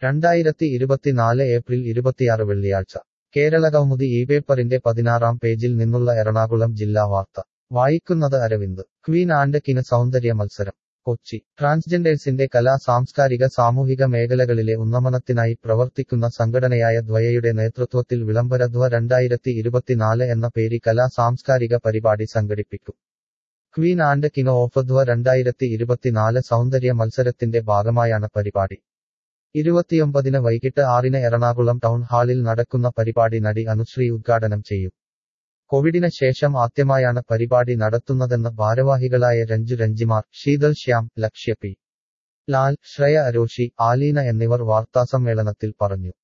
രണ്ടായിരത്തി ഇരുപത്തിനാല് ഏപ്രിൽ ഇരുപത്തിയാറ് വെള്ളിയാഴ്ച കേരള കൗമുദി ഈ പേപ്പറിന്റെ പതിനാറാം പേജിൽ നിന്നുള്ള എറണാകുളം ജില്ലാ വാർത്ത വായിക്കുന്നത് അരവിന്ദ് ക്വീൻ ആൻഡ് കിന് സൗന്ദര്യ മത്സരം കൊച്ചി ട്രാൻസ്ജെൻഡേഴ്സിന്റെ കലാ സാംസ്കാരിക സാമൂഹിക മേഖലകളിലെ ഉന്നമനത്തിനായി പ്രവർത്തിക്കുന്ന സംഘടനയായ ദ്വയയുടെ നേതൃത്വത്തിൽ വിളംബരധ്വ രണ്ടായിരത്തി ഇരുപത്തിനാല് എന്ന പേരി കലാ സാംസ്കാരിക പരിപാടി സംഘടിപ്പിക്കും ക്വീൻ ആൻഡ് കിനോ ഓഫ് ധ്വ രണ്ടായിരത്തി ഇരുപത്തിനാല് സൗന്ദര്യ മത്സരത്തിന്റെ ഭാഗമായാണ് പരിപാടി ഇരുപത്തിയൊമ്പതിന് വൈകിട്ട് ആറിന് എറണാകുളം ടൗൺ ഹാളിൽ നടക്കുന്ന പരിപാടി നടി അനുശ്രീ ഉദ്ഘാടനം ചെയ്യും കോവിഡിന് ശേഷം ആദ്യമായാണ് പരിപാടി നടത്തുന്നതെന്ന് ഭാരവാഹികളായ രഞ്ജു രഞ്ജിമാർ ശീതൾ ശ്യാം ലക്ഷ്യ പി ലാൽ ശ്രേയ അരോഷി ആലീന എന്നിവർ വാർത്താസമ്മേളനത്തിൽ പറഞ്ഞു